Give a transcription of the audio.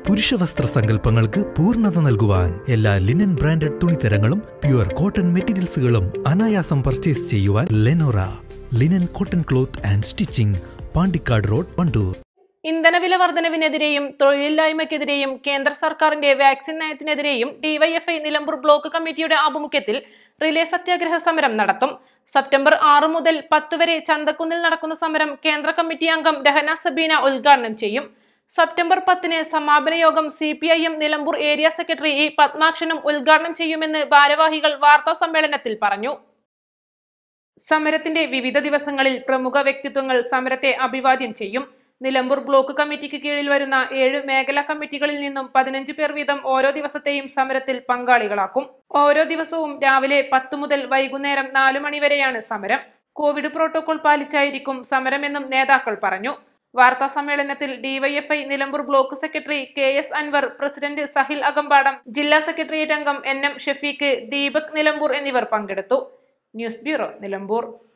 പുരുഷ വസ്ത്ര സങ്കല്പങ്ങൾക്ക് പൂർണ്ണത നൽകുവാൻ എല്ലാ ലിനൻ ബ്രാൻഡഡ് തുണിത്തരങ്ങളും പ്യുവർ കോട്ടൺ മെറ്റീരിയൽസുകളും അനായാസം പർച്ചേസ് ചെയ്യുവാൻ Lenora linen cotton cloth and stitching Pandikkad road Wandoor ഇന്ധനവില വർധനവിനെതിരെയും തൊഴിലില്ലായ്മയ്ക്കെതിരെയും കേന്ദ്ര സർക്കാരിന്റെ വാക്സിൻ നയത്തിനെതിരെയും ഡിവൈഎഫ്ഐ നിലമ്പൂർ ബ്ലോക്ക് കമ്മിറ്റിയുടെ ആഭിമുഖ്യത്തിൽ റിലേ സത്യാഗ്രഹ സമരം നടത്തും സെപ്റ്റംബർ ആറ് മുതൽ പത്ത് വരെ ചന്തക്കുന്നിൽ നടക്കുന്ന സമരം കേന്ദ്ര കമ്മിറ്റി അംഗം രഹന സബീന ഉദ്ഘാടനം ചെയ്യും സെപ്റ്റംബർ പത്തിന് സമാപന യോഗം C P I M Nilambur area secretary E പത്മാക്ഷനും ഉദ്ഘാടനം ചെയ്യുമെന്ന് ഭാരവാഹികൾ വാർത്താ സമ്മേളനത്തിൽ പറഞ്ഞു സമരത്തിന്റെ വിവിധ ദിവസങ്ങളിൽ പ്രമുഖ വ്യക്തിത്വങ്ങൾ സമരത്തെ അഭിവാദ്യം ചെയ്യും നിലമ്പൂർ ബ്ലോക്ക് കമ്മിറ്റിക്ക് കീഴിൽ വരുന്ന ഏഴ് മേഖലാ കമ്മിറ്റികളിൽ നിന്നും പതിനഞ്ച് പേർ വീതം ഓരോ ദിവസത്തെയും സമരത്തിൽ പങ്കാളികളാക്കും ഓരോ ദിവസവും രാവിലെ പത്ത് മുതൽ വൈകുന്നേരം നാലു മണിവരെയാണ് സമരം കോവിഡ് പ്രോട്ടോകോൾ പാലിച്ചായിരിക്കും സമരമെന്നും നേതാക്കൾ പറഞ്ഞു വാർത്താ സമ്മേളനത്തിൽ DYFI Nilambur block secretary K S Anwar president Sahil Akampadam ജില്ലാ സെക്രട്ടേറിയറ്റ് അംഗം എൻ എം ഷഫീഖ് ദീപക് നിലമ്പൂർ എന്നിവർ പങ്കെടുത്തു ന്യൂസ് ബ്യൂറോ നിലമ്പൂർ